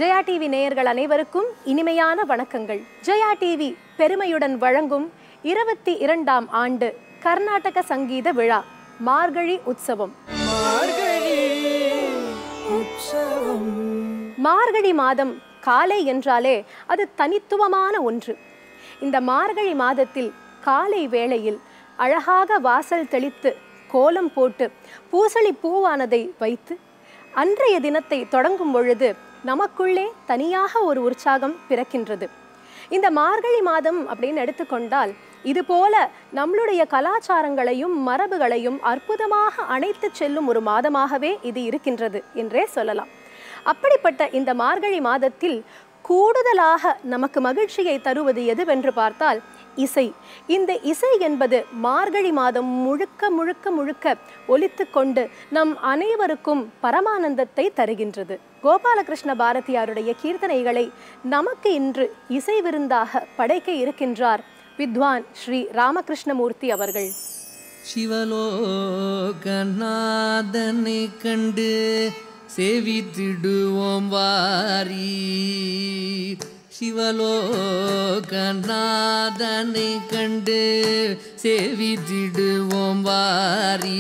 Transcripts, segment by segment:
Jaya TV நேயர்கள் அனைவருக்கும் இனிமையான வணக்கங்கள் ஜெயா டிவி பெருமையுடன் வழங்கும் இருபத்தி இரண்டாம் ஆண்டு கர்நாடக சங்கீத விழா மார்கழி உற்சவம் மார்கழி உற்சவம் மார்கழி மாதம் காலை என்றாலே அது தனித்துவமான ஒன்று இந்த மார்கழி மாதத்தில் காலை வேளையில் அழகாக வாசல் தெளித்து கோலம் போட்டு பூசளி பூவானதை வைத்து அன்றைய தினத்தை தொடங்கும் பொழுது நமக்குள்ளே தனியாக ஒரு உற்சாகம் பிறக்கின்றது இந்த மார்கழி மாதம் அப்படின்னு எடுத்துக்கொண்டால் இது போல நம்மளுடைய கலாச்சாரங்களையும் மரபுகளையும் அற்புதமாக அணைத்து செல்லும் ஒரு மாதமாகவே இது இருக்கின்றது என்றே சொல்லலாம் அப்படிப்பட்ட இந்த மார்கழி மாதத்தில் கூடுதலாக நமக்கு மகிழ்ச்சியை தருவது எதுவென்று பார்த்தால் இசை இந்த இசை என்பது மார்கழி மாதம் முழுக்க முழுக்க முழுக்க ஒலித்து கொண்டு நம் அனைவருக்கும் பரமானந்தத்தை தருகின்றது கோபாலகிருஷ்ண பாரதியாருடைய கீர்த்தனைகளை நமக்கு இன்று இசை விருந்தாக படைக்க இருக்கின்றார் வித்வான் ஸ்ரீ ராமகிருஷ்ணமூர்த்தி அவர்கள் சிவலோகநாதனை கண்டு சேவித்திடுவோம் வாரி சிவலோகநாதனை கண்டு சேவித்திடுவோம் வாரி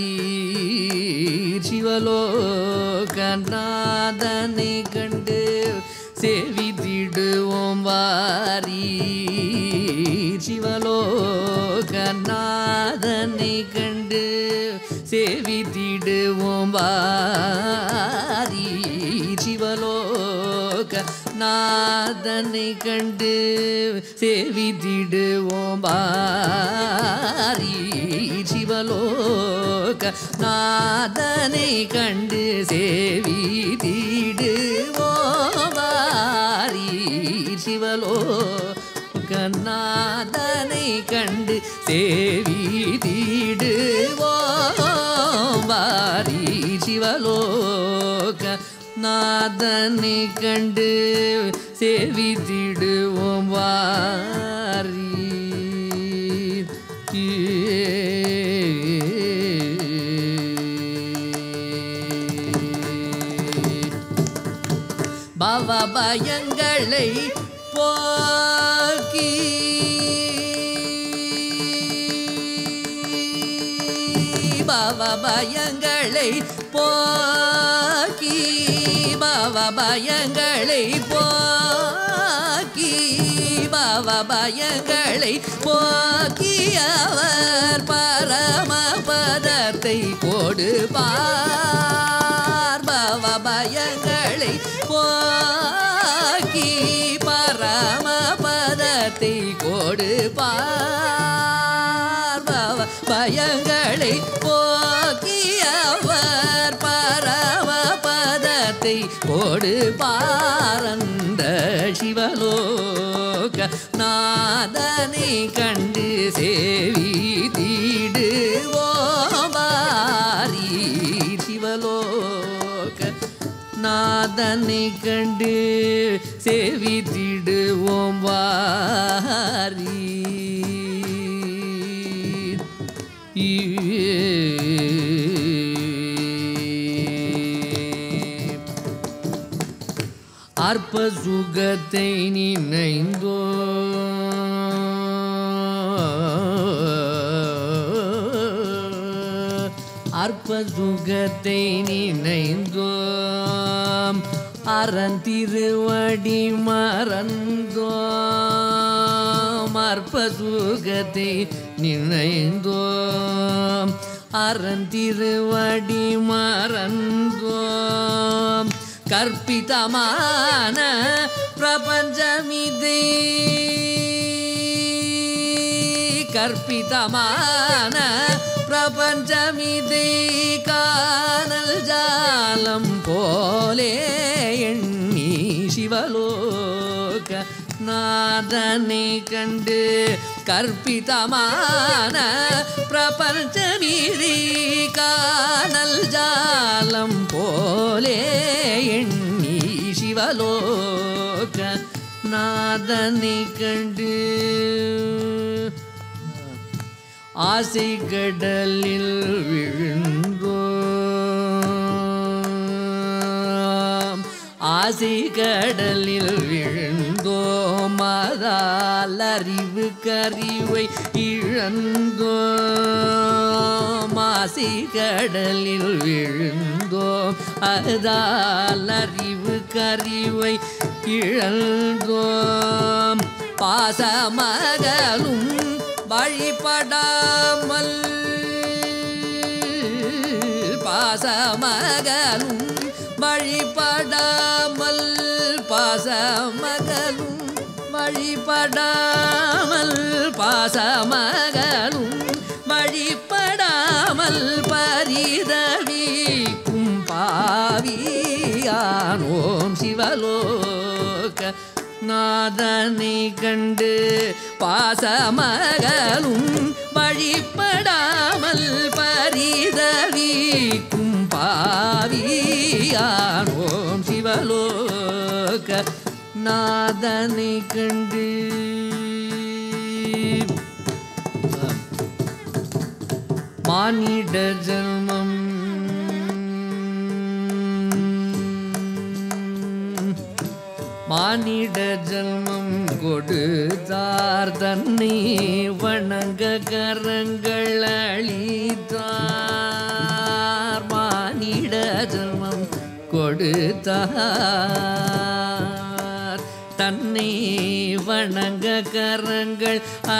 சிவலோகநாதனை கண்டு சேவித்திடுவோம் வாரி சிவலோகநாதனை கண்டு சேவித்திடுவோம் வாரி சிவலோக நாதனை கண்டு சேவித்திடுவோம் வாரி சிவலோக நாதனை கண்டு சேவித்திடுவோம் வாரி சிவலோகநாதனை கண்டு சேவித்திடுவோம் வாரி சிவலோக நாதனை கண்டு சேவித்திடுவோம் வாரி பவ பயங்களை போக்கி பவ பயங்களை போக்கி பவ பயங்களை போக்கி பவ பயங்களை போக்கி அவர் பரமபதத்தை கொடுப்பார் பவ பயங்களை போக்கி பரமபதத்தை கொடுப்பார் பவ பயங்களை போக்கி அவர் பரமபதத்தை கொடுப்பாரந்த சிவலோக நாதனை கண்டு சேவி தீடுவோமாரி சிவலோக நாதனை கண்டு சேவித்திடுவோம் வாரி அற்ப சுகத்தை நினைந்தோ அற்ப சுகத்தை நினைந்தோம் அறந்திருவடி மறந்தோம் அற்ப சுகத்தை நினைந்தோம் அறந்திருவடி மறந்தோம் கற்பிதமான பிரபஞ்சமிதை கற்பிதமான பிரபஞ்சமிதை காணல் ஜாலம் போலே எண்ணி சிவலோக நாதனை கண்டு கற்பிதமான பிரபஞ்சமிதி காணல் ஜாலம் போலே எண்ணி சிவலோக நாதனை கண்டு ஆசை கடலில் விழுந்தோம் ஆசை கடலில் விழுந்தோம் அதால் அறிவு கறிவை இழந்தோம் ஆசை கடலில் விழுந்தோம் அதால் அறிவு கறிவை இழந்தோம் பாசமகலும் வழிபடாமல் பாசமகலும் வழிபடாமல் பாசமகலும் வழிபடாமல் பாசமகலும் வழிபடாமல் பரிதவிக்கும் பாவியானோம் சிவலோக நாதனை கண்டு பாசமகலும் வழிபடாமல் பரிதவிக்கும் பாவியானோம் சிவலோக நாதனை கண்டு மானிட ஜன்மம் மானிட ஜன்மம் கொடுத்தார் தன்னை வணங்க கரங்கள் அளித்தார் மானிட ஜன்மம் கொடுத்தார் தன்னை வணங்க கரங்கள்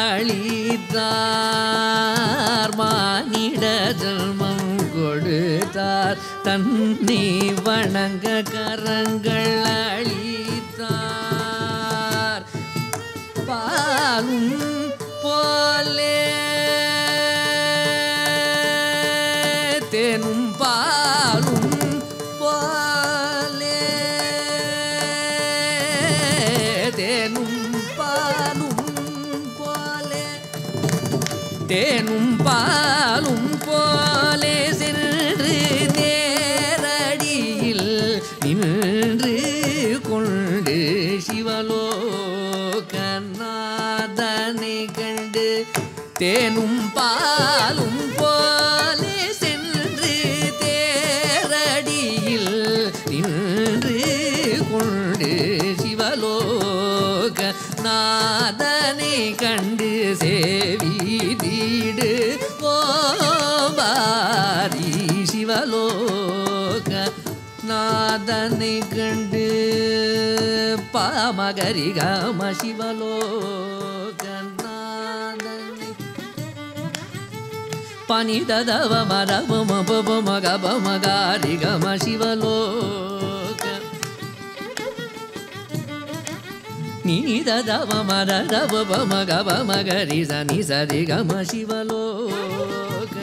அளித்தார் மானிட ஜன்மம் கொடுத்தார் தன்னை வணங்க கரங்கள் அளித்தார் பாலும் போலே தேனும் பாலும் போலே தேனும் பாலும் போலே தேனும் பாலும் போலே சென்று நேரடியில் நின்று கொண்டு சிவலோகநாதனை கண்டு தேனும் பாலும் போலே சென்று தேரடியில் நின்று கொண்டு சிவலோக நாதனை கண்டு சேவி தீடு ஓபாரி சிவலோக நாதனை கண்டு பாமகரி கம சிவலோக நாதனை பனி ததவ மரப மப மகப மகாரி கம சிவலோக நீ ததவ மர ரப மகப மகரி சனி சரி கம சிவலோக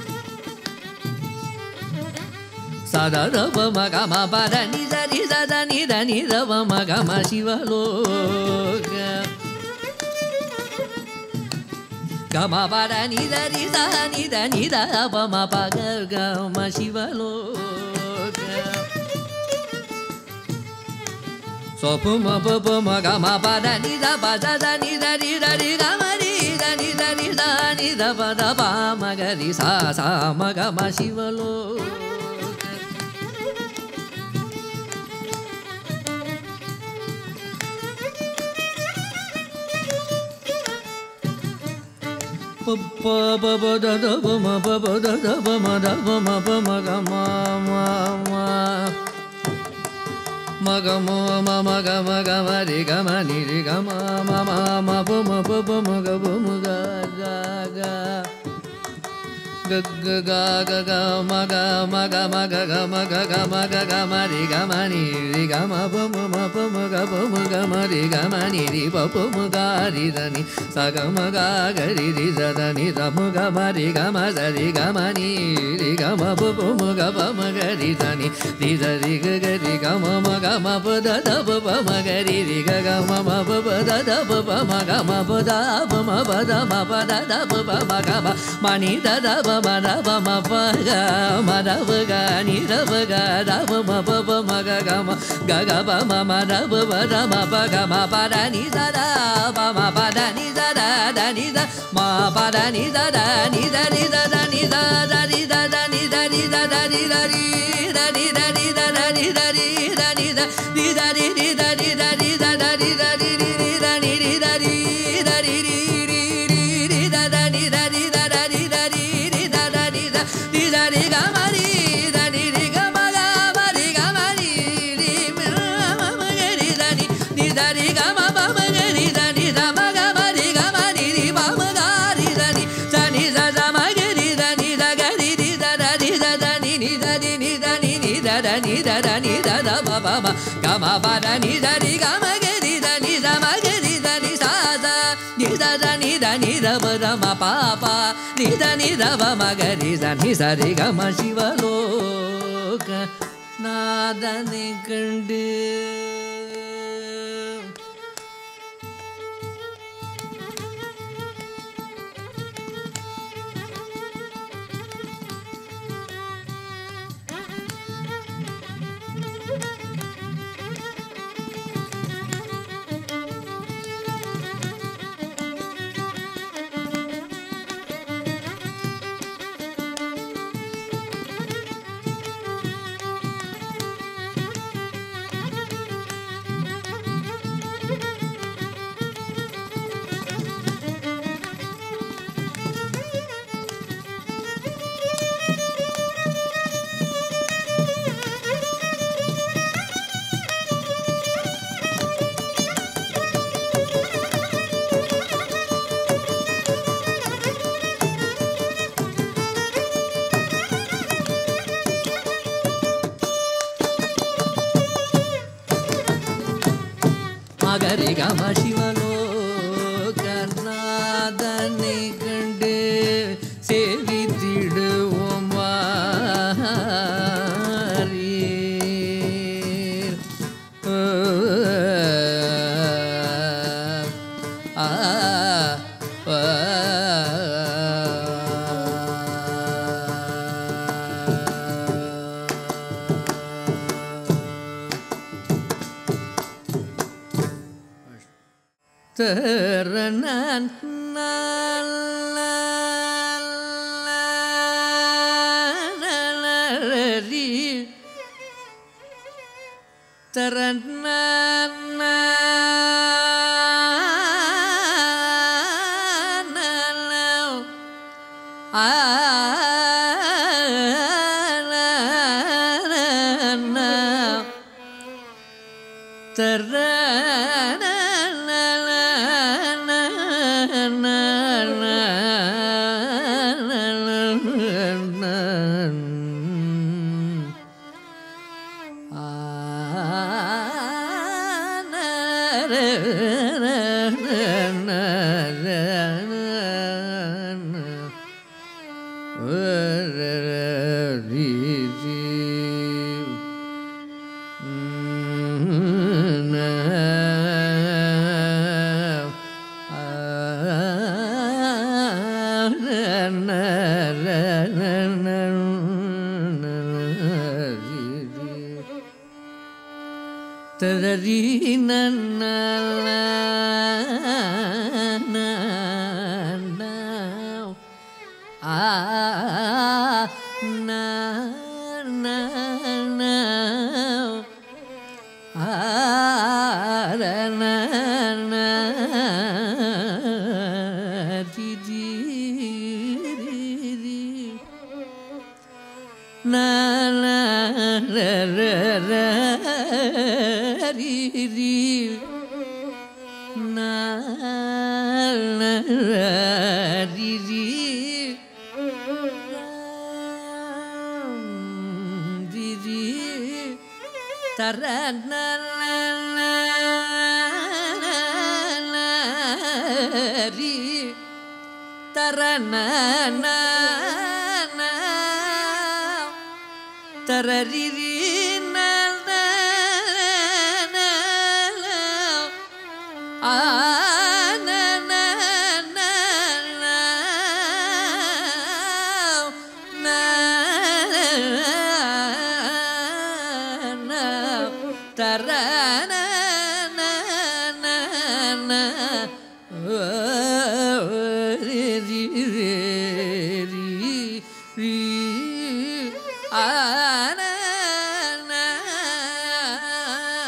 சத ரப மகம பர நி சரி சத நி த நி ரப மகம சிவலோக గమ పర నిద నిద నిద నిద పమ పగ గమ శివలోక సోపు మప పమ గమ పద నిద పద ద నిద నిద రి గమ నిద నిద నిద నిద పద పామ గరి సా సా మగ మ శివలోక పప్ప బబ దద బమ బబ దద బమ దబ మ బమ గమ మ మ మగ మో మ మగ మగ మరి గమ ని రి గమ మ మ మ బ మ బ బ మ గ బ మ గ గ గ గ గ గ గ గ మ గ మ గ మ గ గ మ గ గ మ గ గ మ రి గ మ ని రి గ మ బ మ మ బ మ గ బ మ గ మ రి గ మ ని రి బ బ మ గ రి ద ని స గ మ గ గ రి రి స ద ని ద మ గ మ రి గ మ స రి గ మ ని రి గ మ బ బ మ గ బ మ గ రి ద ని రి ద రి గ గ రి గ మ మ గ మ ప ద ద బ బ మ గ రి రి గ గ మ మ బ బ ద ద బ బ మ గ మ ప ద బ మ ప ద మ ప ద ద బ బ మ గ మ మ ని ద ద బ మ ద బ మ ప గ మ ద బ గ ని ద బ గ ద బ మ ప బ మ గ గ మ గ గ బ మ మ ద బ బ ద మ ప గ మ ప ద ని ద ద బ మ ప ద ని ద ద ద ని ద మ ప ద ని ద ద ని ద ని ద ద ని ద ద ని ద ద ని ద ని ద ద ని ద రి ద ని ద ని ద ద ని ద రి ద ని ద ரி த ரி ரி த ரி த ரி த த ரி த ரி ரி ரி த நி ரி த ரி த ரி ரி ரி ரி ரி த த நி த ரி த த ரி த ரி ரி த த ரி த ரி த ரி க ம ரி த ரி ரி க ம க ம ரி க ம ரி ரி ம ம ம க ரி த நி ரி த ரி க ம ப ம க ரி த நி த ம க ம ரி க ம ரி ரி ப ம க ரி த நி த நி த த ம க ரி த நி த க ரி ரி த த ரி த த நி நி த ரி நி த நி நி த த நி த த நி த த ப ப ம க ம ப த நி த ரி க ம க ரி த நி த ம க ரி த நி சா த நி த த நி த நி த ப த ம ப ப நி த நி த ப ம க ரி த நி ச ரி க ம சிவலோக நாதனை கண்டு மகரி கம சிவலோக நாதனை கண்டு சேவித்திடுவோம் வாரீர். ஆ, ஆ, தரணன் நல்லரி தரணன் ஆ தரரி நன்ன ஆ ந ந ந ஆ ர ந ந ரி ரி ரி ரி na na ra ra ra ri ri na na ra ri ri ri ri ta ra na na na na ri ta ra na na na தரரிரி ஆ தர ஆ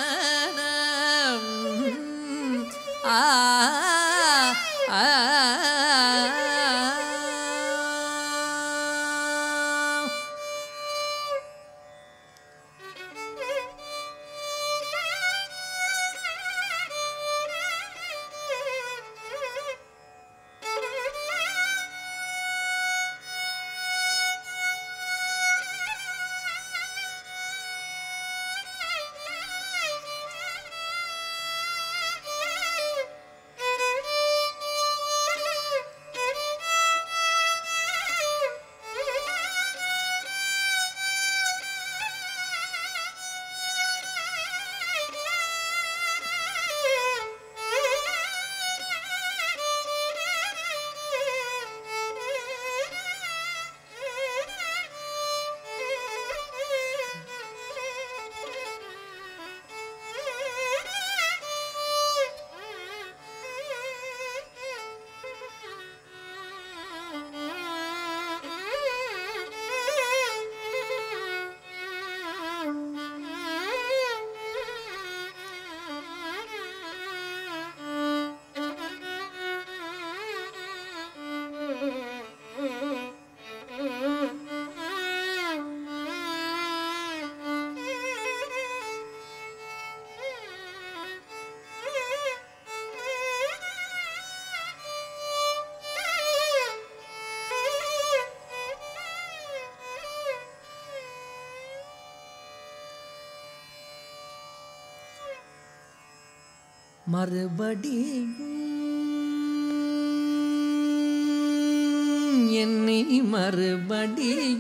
மறுபடியும் என்னை மறுபடியும்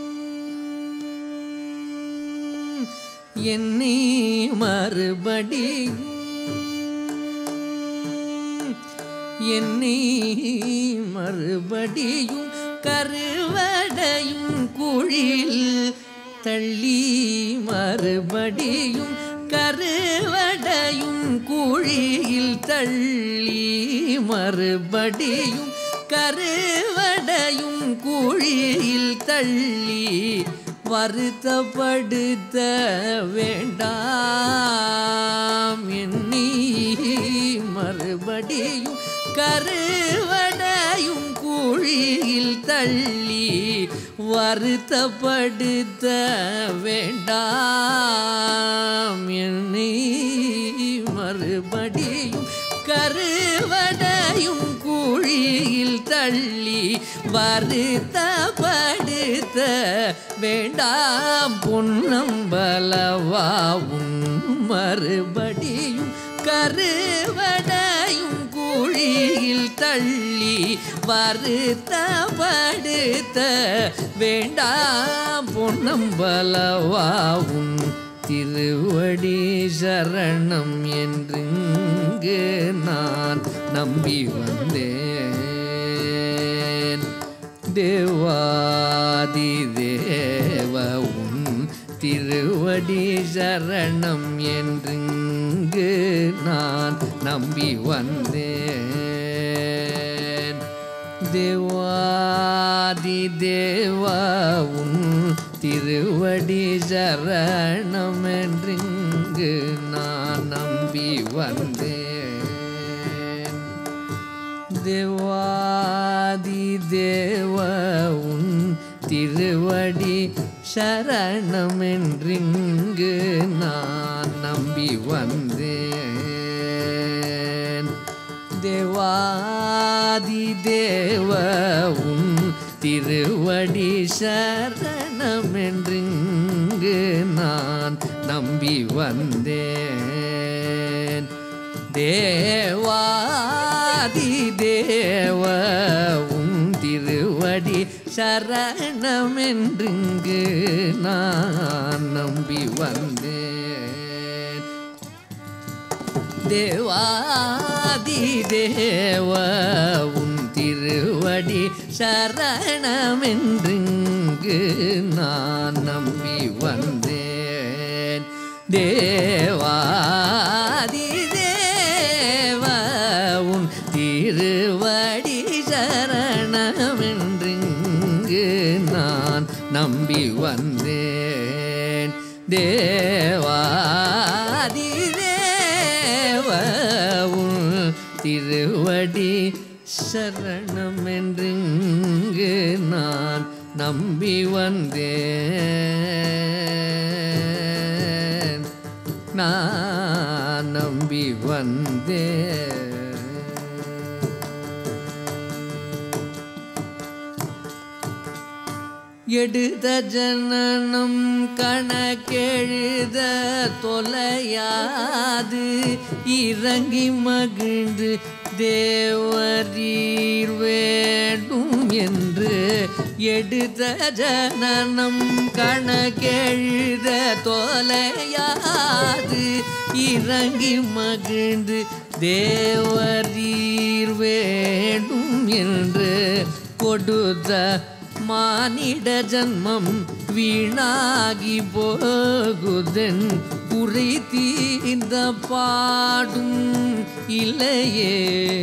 என்னை மறுபடியும் என்னை மறுபடியும் கருவடையும் குழில் தள்ளி மறுபடியும் கருவடையும் குழியில் தள்ளி மறுபடியும் கருவடையும் குழியில் தள்ளி வருத்தப்படுத்த வேண்டாம் எண்ணி மறுபடியும் கருவடையும் குழியில் தள்ளி வருத்தப்படுத்த வேண்டாம் என்னை மறுபடியும் கருவடையும் குழியில் தள்ளி வருத்தப்படுத்த வேண்டாம் பொன்னம்பலவாவும் மறுபடியும் கருவடையும் குழியில் தள்ளி வருத்தப்படுத்த வேண்டாம் பொன்னம்பலவாவும் திருவடி சரணம் என்றுங்கு நான் நம்பி வந்தேன் தேவாதி தேவ உன் திருவடி சரணம் என்றுங்கு நான் நம்பி வந்தேன் தேவாதி தேவா உன் திருவடி சரணம் என்றிங்கு நான் நம்பி வந்தேன் தேவாதி தேவ உன் திருவடி சரணம் என்றிங்கு நான் நம்பி வந்தேன் தேவாதி தேவ உன் திருவடி சரணம் என்றிங்கு நான் நம்பி வந்தேன் தேவாதி தேவ உன் திருவடி சரணம் என்றிங்கு நான் நம்பி வந்தேன் தேவாதி தேவ உன் திருவடி சரணமென்றுங்கு நான் நம்பி வந்தேன் தேவாதி தேவ உன் திருவடி சரணமென்றுங்கு நான் நம்பி வந்தேன் தேவாதி தேவ உன் திருவடி சரணம் என்றுங்கு நான் நம்பி வந்தேன் நான் நம்பி வந்தேன் எடுத்த ஜனனம் கணக்கெழுத தொலையாது இறங்கி மகிழ்ந்து தேவரீர் வேண்டும் என்று எடுத்த ஜனனம் கணக்கெழுத தொலையாது இறங்கி மகிழ்ந்து தேவரீர் வேண்டும் என்று கொடுத்த மானிட ஜன்மம் வீணாகி போகுதன் குறை தீர்ந்த பாடும் இல்லையே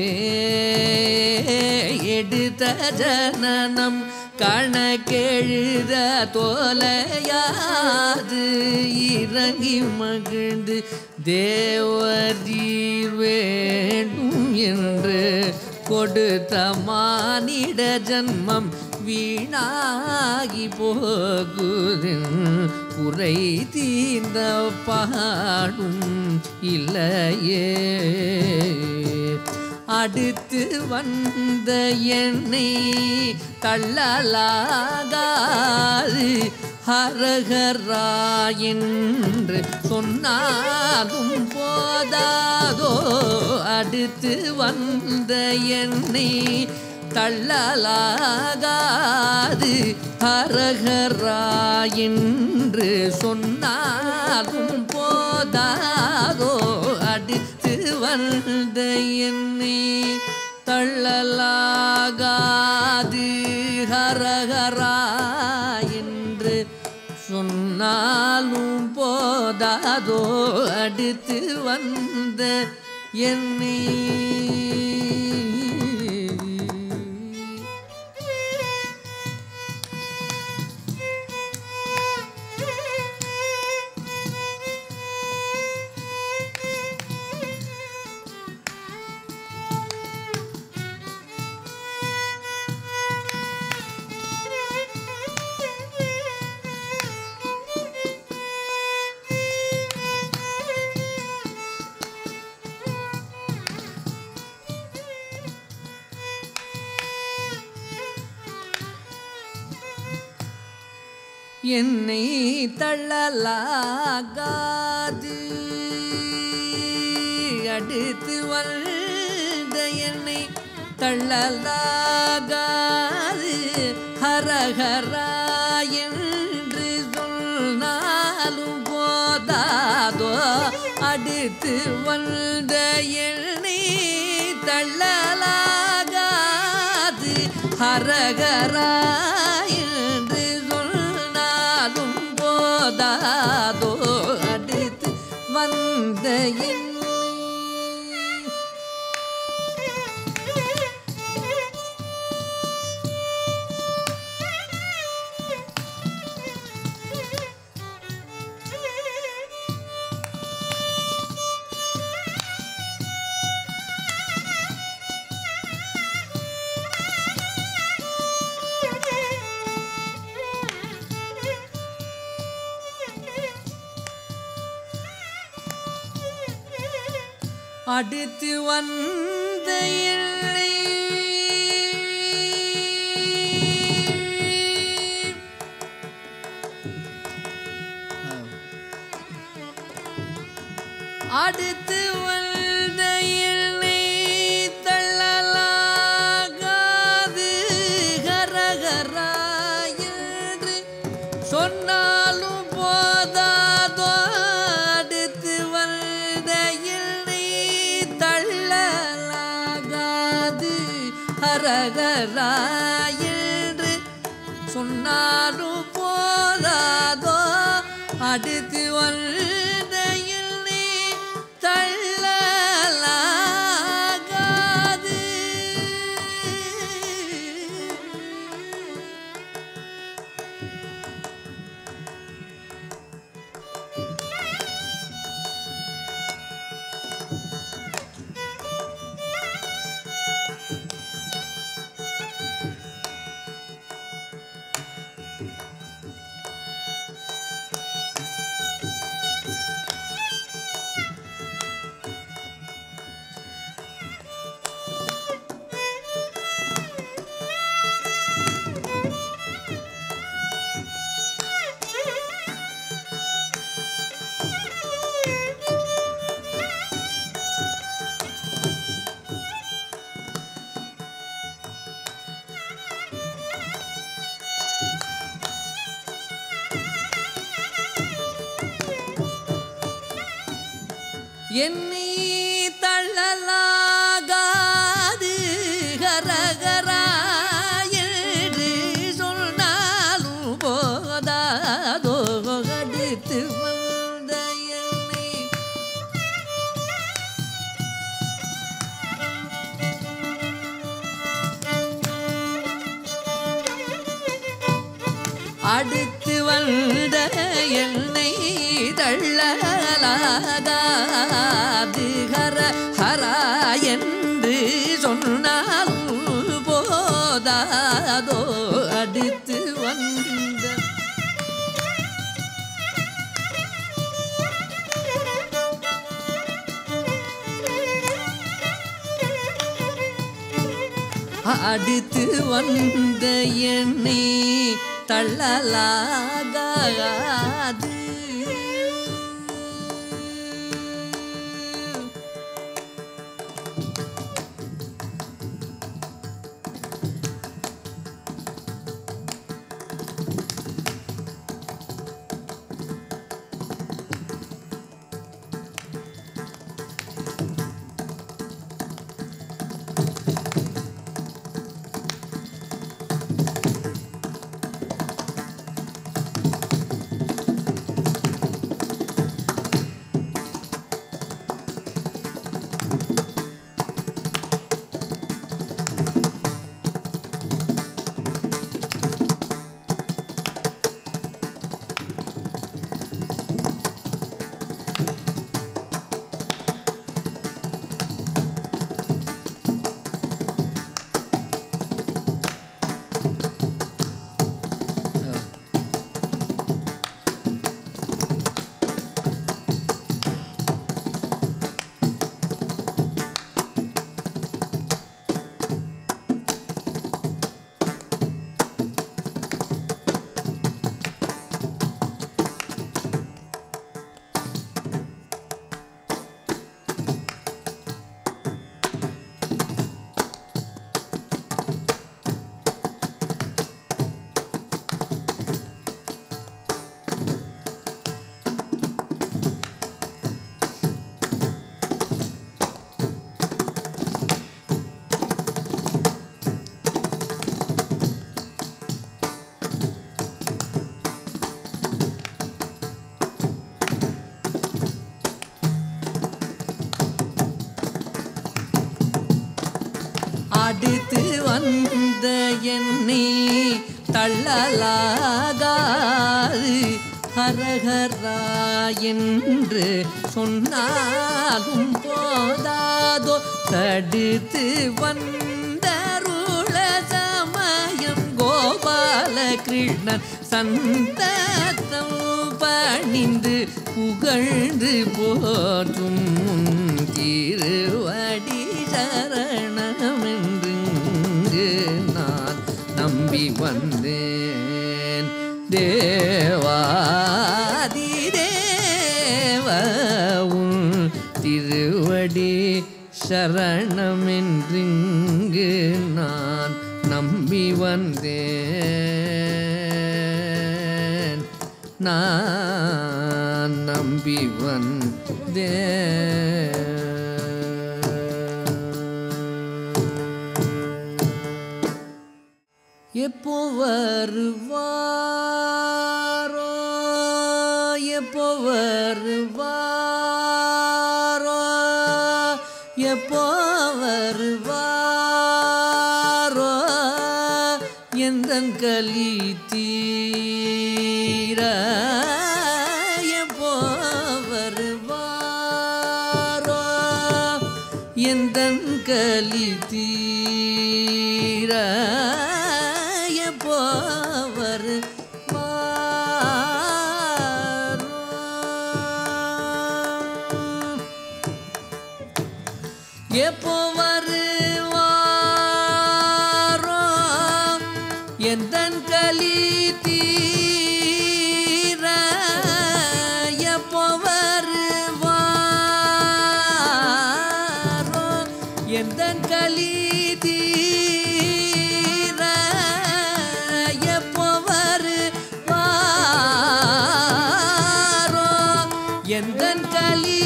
எடுத்த ஜனனம் கணக்கெழுத தோலையாது இறங்கி மகிழ்ந்து தேவரீர் வேண்டும் என்று கொடுத்த மானிட ஜன்மம் வீணாகி போகுது குறை தீர்ந்த பாடும் இல்லையே அடுத்து வந்த என்னை தள்ளலாகாது ஹரஹரா என்று சொன்னாலும் போதாதோ அடுத்து வந்த என்னை தள்ளலாகாது ஹரஹரா என்று சொன்னாலும் போதாதோ அடுத்து வந்த என்னை தள்ளலாகாது ஹரஹரா என்று சொன்னாலும் போதாதோ அடுத்து வந்த என்னை என்னை தள்ளலாகாது அடுத்து வந்த என்னை தள்ளலாகாது ஹரஹரா என்று சொன்னாலும் போதாதோ அடுத்து வந்த என்னை தள்ளலாகாது ஹரஹரா என்று சொன்னாலும் போதாதோ அடுத்து வந்த என்னை அடுத்து வந்த என்னை அடுத்து வந்த என்னை தள்ளலாகாது கரகரா என்று சொன்னாலும் போதாதோ அடுத்து வந்த என்னை தள்ளலாகாது ஹரகரா என்று சொன்னாலும் போதாதோ அடுத்து வந்த என்னை தள்ளலாகாது என்னை தள்ளலாகாது கரகரா என்று சொன்னாலும் போதாதோ அடுத்து வந்த என்னை அடுத்து வந்த என்னை தள்ளலாகாது ஹர ஹரா என்று சொன்னால் போதாதோ அடுத்து வந்த அடுத்து வந்த என்னை தள்ளலாகாது அடுத்து வந்த என்னை தள்ளலாகாது ஹரஹரா என்று சொன்னாலும் போதாதோ தடுத்து வந்தருள சமயம் கோபால கிருஷ்ணன் சந்தத்தம் பணிந்து புகழ்ந்து போற்றும் திருவடி சரணமென்று நான் நம்பி வந்தேன் தேவாதி தேவவும் திருவடி சரணமென்றிங்கு நான் நம்பி வந்தேன் நான் நம்பி வந்தேன் எப்போ வருவாரோ எப்போ வருவாரோ எப்போ வருவாரோ எந்த கலி தீர எப்போ வருவாரோ எந்த கலி தீர எப்போ வருவாரோ எப்போ வருவாரோ எந்த களி தீர எப்போ வருவாரோ எந்த களி தீர எப்போ வருவாரோ எந்த களி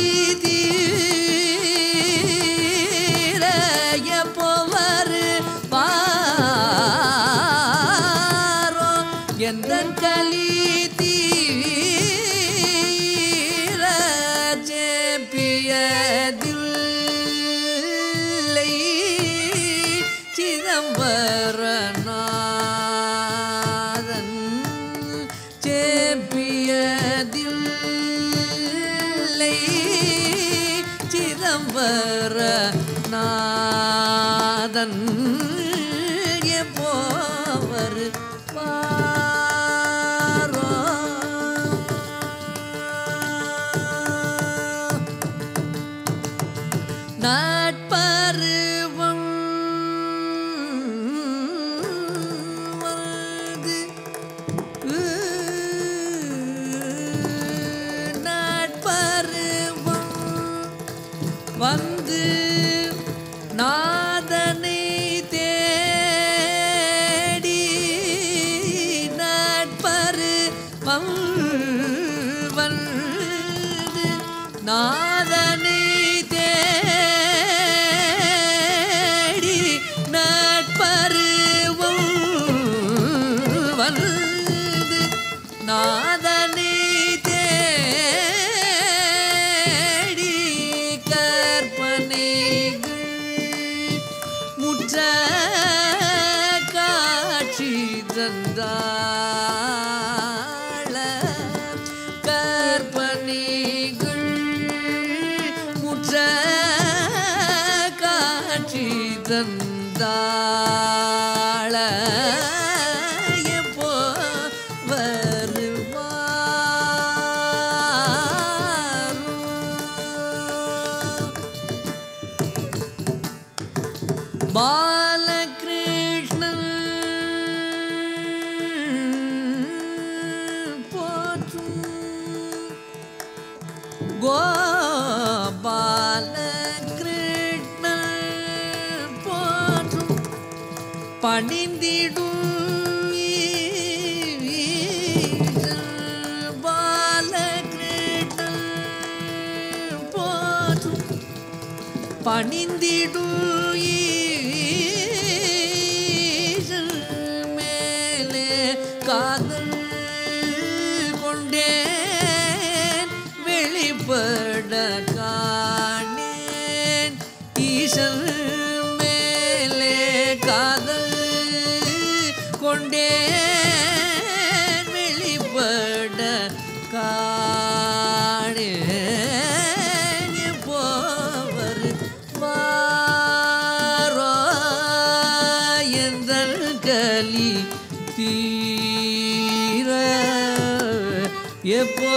தீர எப்போ வருவாரோ எந்த களி தீர ஜேபியதில்லை சிதம்பரநாதன் ஜேபியதில்லை சிதம்பரநாதன் எப்போவர் பாரோ நாட்பருவம் வந்து வந்து நாதனை தேடி நாட்பரு வந்து நாதனை தேடி நாட்பருவம் வந்து நாதனை தேடி கற்பனைகள் முற்ற காட்சி தந்தாள கற்பனைகள் முற்ற காட்சி தந்தாள எப்போ வருவாரோ பாலகிருஷ்ணன் போற்றும் கோபாலகிருஷ்ணன் போற்றும் பணிந்திடும் பாலகிருஷ்ணன் போற்றும் பணிந்திடும் ஈசன் மேலே காதல் கொண்டேன் வெளிப்பட காணேன் ஈசன் மேலே காதல் கொண்டேன் வெளிப்பட காணேன் எப்போவர் வாரோ எந்தன் கலி தீர எப்போ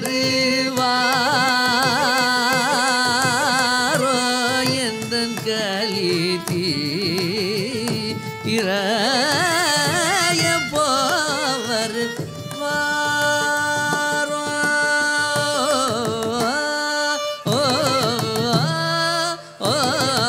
வருவாரோ எந்தன் கலி தீர எப்போ வருவாரோ ஓ ஓ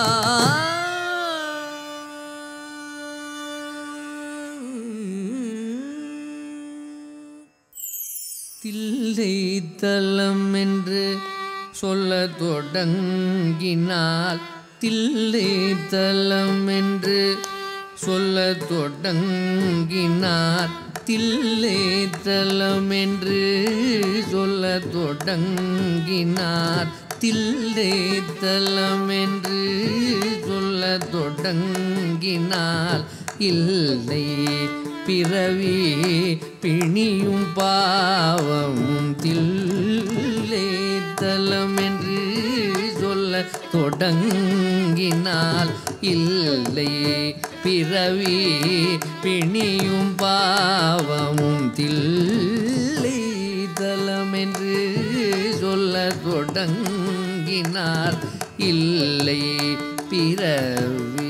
தில்லை தலம் என்று சொல்ல தொடங்கினால் தில்லை தலம் என்று சொல்ல தொடங்கினார் தில்லை தலம் என்று சொல்ல தொடங்கினார் தில்லை தலம் என்று சொல்ல தொடங்கினால் இல்லை பிறவி பிணியும் பாவமும் தில்லை தலம் என்று சொல்ல தொடங்கினால் இல்லை பிறவி பிணியும் பாவமும் தில்லை தலம் என்று சொல்ல தொடங்கினார் இல்லை பிறவி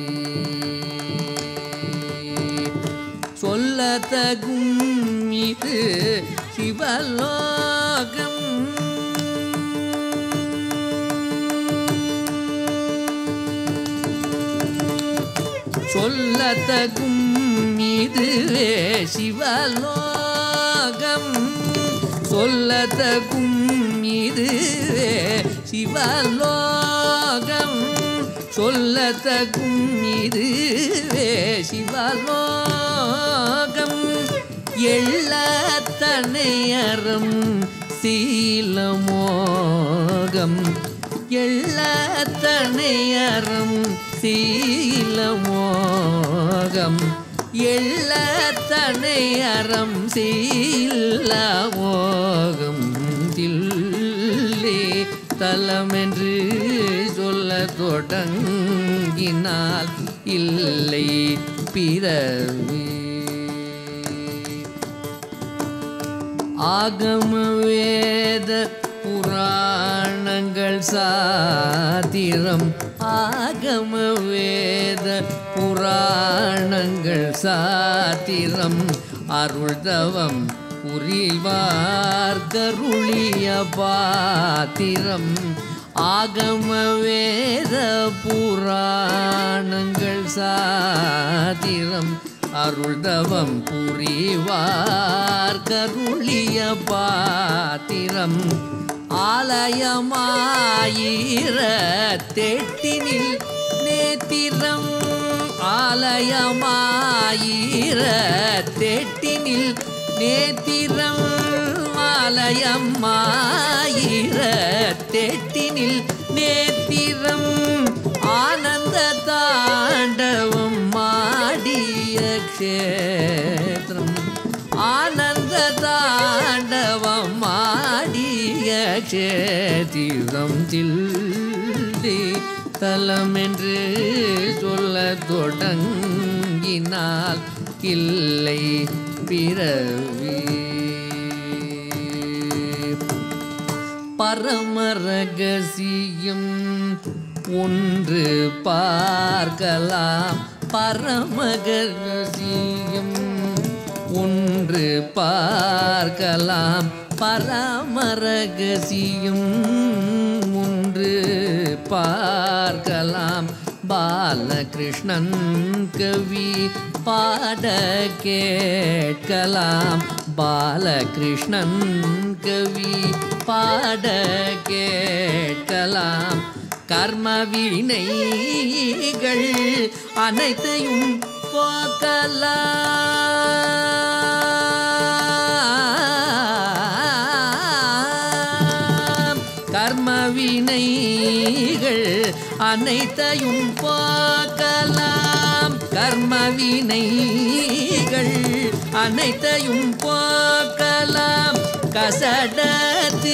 சொல்லத்தகும் இது சிவலோகம் சொல்லத்தகும் இதுவே சிவலோகம் சொல்லத்தகும் இதுவே சிவலோகம் சொல்லத்தகும் இதுவே சிவலோகம் எள்ளத்தனையறம் சீலமோகம் எள்ளத்தனையறம் சீலமோகம் எள்ளத்தனையறம் சீலமோகம் தில்லே தலமென்று சொல்ல தொடங்கினால் இல்லை பிறவி ஆகம வேத புராணங்கள் சாத்திரம் ஆகம வேத புராணங்கள் சாத்திரம் அருள்தவம் புரிவார் கருளிய பாத்திரம் ஆகம வேத புராணங்கள் சாதிரம் அருள்தவம் புரிவார் கருளிய பாத்திரம் ஆலயமாயிர தெட்டினில் நேத்திரம் ஆலயமாயிர தெட்டினில் நேத்திரம் ஆலயமாயிர தெட்டினில் நேத்திரம் ஆனந்த தாண்டவம் மாடிய க்ஷேத்திரம் ஆனந்த தாண்டவம் மாடிய க்ஷேத்திரம் தில்தி தலம் என்று சொல்ல தொடங்கினால் இல்லை பிறவி பரமரகசியம் ஒன்று பார்க்கலாம் பரமகரகசியம் ஒன்று பார்க்கலாம் பரமரகசியம் ஒன்று பார்க்கலாம் பாலகிருஷ்ணன் கவி பாட கேட்கலாம் பாலகிருஷ்ணன் கவி பாட கேட்கலாம் கர்ம வினைகள் அனைத்தையும் போக்கலாம் கர்ம வினைகள் அனைத்தையும் போக்கலாம் கர்ம வினைகள் அனைத்தையும் போக்கலாம் கசடத்து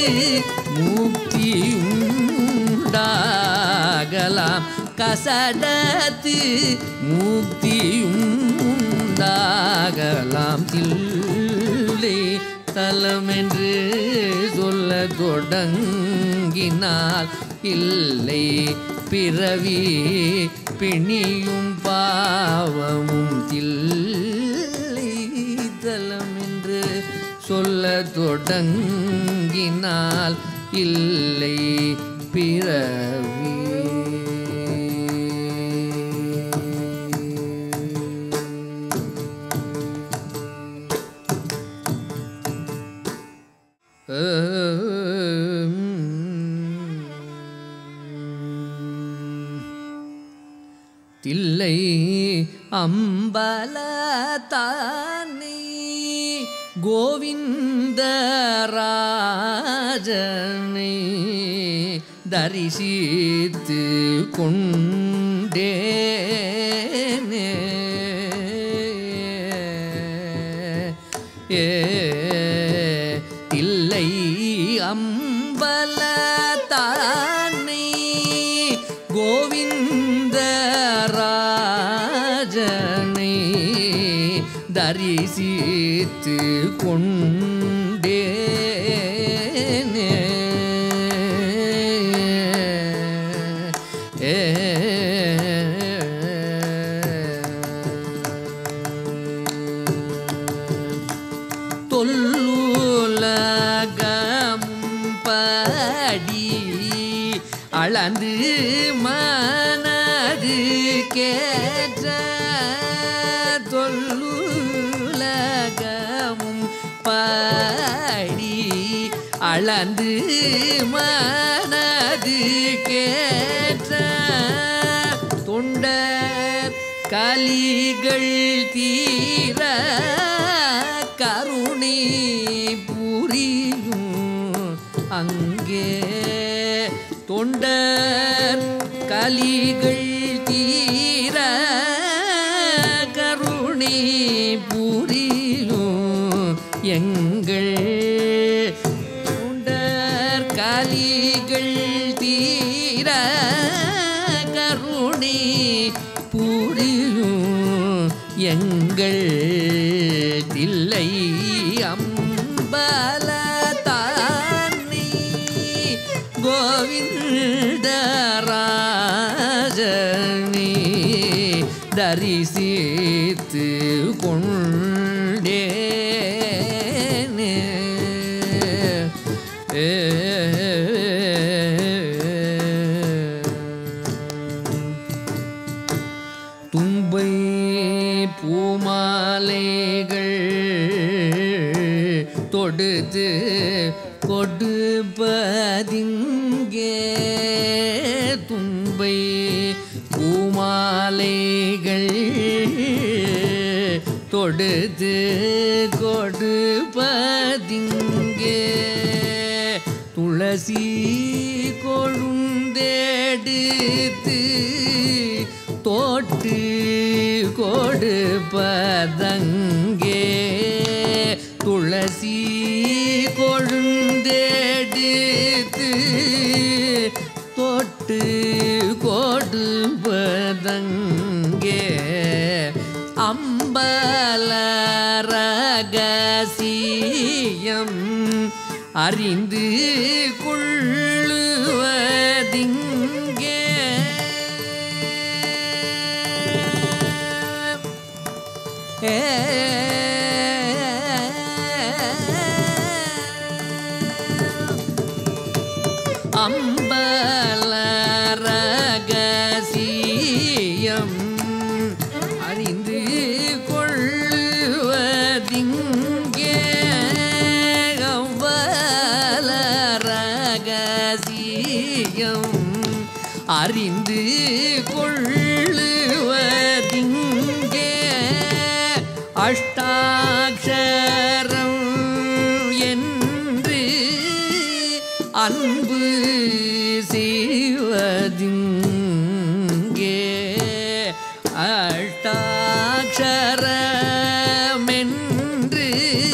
முக்தியுண்டாகலாம் கசடத்து முக்தியுண்டாகலாம் தில்லை தலமென்று சொல்ல தொடங்கினால் இல்லை பிறவி பிணியும் பாவமும் தில்லை தலமென்று சொல்ல தொடங்கினால் இல்லை பிறவி தில்லை அம்பலத்தானே கோவிந்தராஜனை தரிசித்து கொண்டேனே ஏ தில்லை அம்பலத்தானே கோவிந்தராஜனை தரிசித்து கொண்டேனே ஏ தொல்லுலகமும் படி அளந்து மனது கேற்ற தொல்லுலகமும் படி அளந்து மனது கேற்ற தொண்டர் கலிகள் தீர கருணை புரியும் அங்கே தொண்டர் கலிகள் தீர கருணை புரியும் எங்கள் தொண்டர் கலிகள் தீர கருணை புரியும் எங்கள் தில்லை அம்பலத்தானே கோவிந்தராஜனே தரிசித்து கொண்டேனே ஏ தொடுத்து கொடுப்பதிங்கே தும்பை பூமாலைகள் தொடுத்து கொடுப்பதிங்கே துளசி கொழுந்தெடுத்து தோட்டு கொடுப்பதங்கே துளசி கொழுந்தெடுத்து தொட்டு கொடுப்பதங்கே அம்பல ரகசியம் அறிந்து கொள்ளுவதிங்கே அம்பல ரகசியம் அறிந்து கொள்ளுவதிங்கே அவ்வல ரகசியம் அறிந்து கொள்ளுவதிங்கே அஷ்டாட்சரம் என்று அன்பு செய்வதிங்கே அஷ்டாட்சரமென்று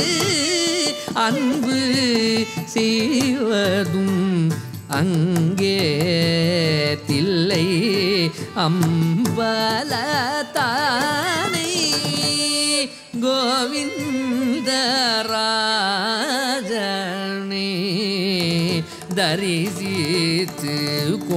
அன்பு செய்வதும் அங்கே தில்லை அம்பலத்தானை கோவிந்தராஜனே தரிசித்து